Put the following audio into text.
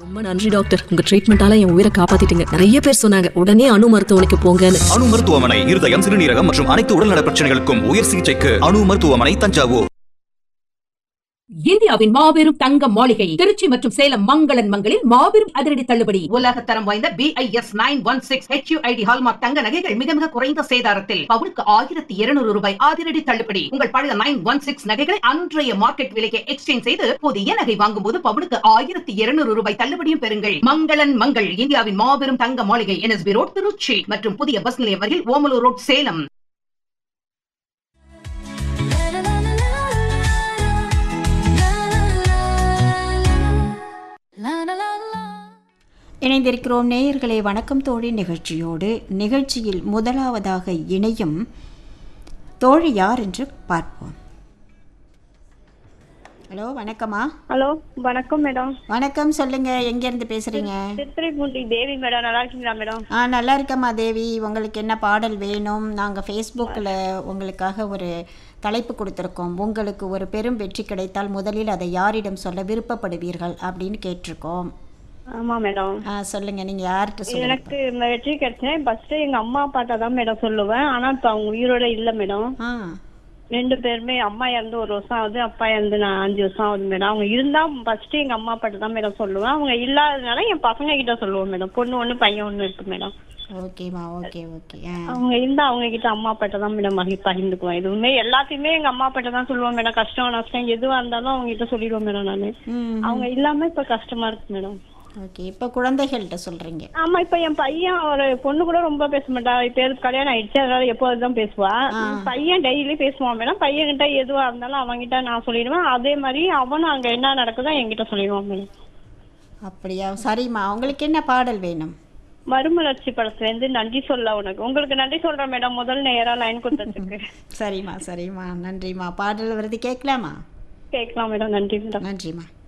ரொம்ப நன்றி டாக்டர் உங்க ட்ரீட்மெண்டால என் உயிரை காப்பாத்திட்டீங்க நிறைய பேர் சொன்னாங்க உடனே அணு மருத்துவமனைக்கு போங்கன்னு அணு மருத்துவமனை இருதயம் சிறுநீரகம் மற்றும் அனைத்து உடல்நல பிரச்சனைகளுக்கும் உயர் சிகிச்சைக்கு அணு மருத்துவமனை தஞ்சாவூர் இந்தியாவின் மாபெரும் தங்க மாளிகை திருச்சி மற்றும் சேலம் மங்களன் மங்களில் மாபெரும் அதிரடி தள்ளுபடி உலக தரம் வாய்ந்த BIS nine one six HUID hallmark தங்க நகைகள் மிக மிக குறைந்த சேதாரத்தில் பவுனுக்கு ஆயிரத்தி இருநூறு ரூபாய் அதிரடி தள்ளுபடி உங்கள் பழைய நைன் ஒன் சிக்ஸ் நகைகளை அன்றைய மார்க்கெட் விலைக்கு எக்ஸ்சேஞ்ச் செய்து புதிய நகை வாங்கும் போது பவுனுக்கு ஆயிரத்தி இருநூறு ரூபாய் தள்ளுபடியும் பெறுங்கள் மங்களன் மங்கள் இந்தியாவின் மாபெரும் தங்க மாளிகை என்எஸ்பி ரோட் திருச்சி மற்றும் புதிய பஸ் நிலையம் வரையில் ஓமலூர் ரோட் சேலம் இணைந்திருக்கிறோம் நேயர்களே வணக்கம் தோழி நிகழ்ச்சியோடு நிகழ்ச்சியில் முதலாவதாக இணையும் தோழி யார் என்று பார்ப்போம் ஹலோ வணக்கம்மா ஹலோ வணக்கம் மேடம் வணக்கம் சொல்லுங்க எங்கேருந்து பேசுறீங்க திருத்துறைப்பூண்டி தேவி மேடம் நல்லா இருக்கீங்களா மேடம் ஆ நல்லா இருக்கம்மா தேவி உங்களுக்கு என்ன பாடல் வேணும் நாங்கள் ஃபேஸ்புக்கில் உங்களுக்காக ஒரு தலைப்பு கொடுத்துருக்கோம் உங்களுக்கு ஒரு பெரும் வெற்றி கிடைத்தால் முதலில் அதை யாரிடம் சொல்ல விருப்பப்படுவீர்கள் அப்படின்னு கேட்டிருக்கோம் ஆமா மேடம் ஆ சொல்லுங்க நீங்கள் யார்கிட்ட சொல்லுங்க எனக்கு இந்த வெற்றி கிடைச்சா ஃபர்ஸ்ட் எங்க அம்மா அப்பாட்ட தான் மேடம் சொல்லுவேன் ஆனா இப்ப அவங்க உயிரோட இல்ல மேடம் ஆ ரெண்டு பேருமே அம்மா இறந்து ஒரு வருஷம் ஆகுது அப்பா இறந்து நான் அஞ்சு வருஷம் ஆகுது மேடம் அவங்க இருந்தா ஃபர்ஸ்ட் எங்க அம்மா அப்பாட்ட தான் மேடம் சொல்லுவேன் அவங்க இல்லாததுனால என் பசங்க கிட்ட சொல்லுவேன் மேடம் பொண்ணு ஒண்ணு பையன் ஒண்ணு இருக்கு மேடம் ஓகேம்மா ஓகே ஓகே ஆ அவங்க இருந்தா அவங்க கிட்ட அம்மா அப்பாட்ட தான் மேடம் மகி பகிர்ந்துக்குவேன் எதுவுமே எல்லாத்தையுமே எங்க அம்மா அப்பாட்ட தான் சொல்லுவேன் மேடம் கஷ்டம் நஷ்டம் எதுவா இருந்தாலும் அவங்க கிட்ட சொல்லிடுவேன் மேடம் நானு ம் அவங்க இல்லாம இப்ப கஷ்டமா இருக்கு மேடம் ஓகே இப்போ குழந்தைகள்கிட்ட சொல்கிறீங்க ஆமா இப்ப என் பையன் ஒரு பொண்ணு கூட ரொம்ப பேச மாட்டா இப்ப எதுக்கு கல்யாணம் ஆயிடுச்சு அதனால எப்போதுதான் பேசுவா பையன் டெய்லி பேசுவான் மேடம் பையன் கிட்ட எதுவா இருந்தாலும் அவன்கிட்ட நான் சொல்லிடுவேன் அதே மாதிரி அவனும் அங்க என்ன நடக்குதோ என்கிட்ட சொல்லிடுவான் மேடம் அப்படியா சரிம்மா உங்களுக்கு என்ன பாடல் வேணும் மறுமலர்ச்சி படத்துல இருந்து நன்றி சொல்ல உனக்கு உங்களுக்கு நன்றி சொல்றேன் மேடம் முதல் நேரா லைன் கொடுத்ததுக்கு சரிம்மா சரிம்மா நன்றிம்மா பாடல் வருது கேட்கலாமா கேட்கலாம் மேடம் நன்றி மேடம் நன்றிம்மா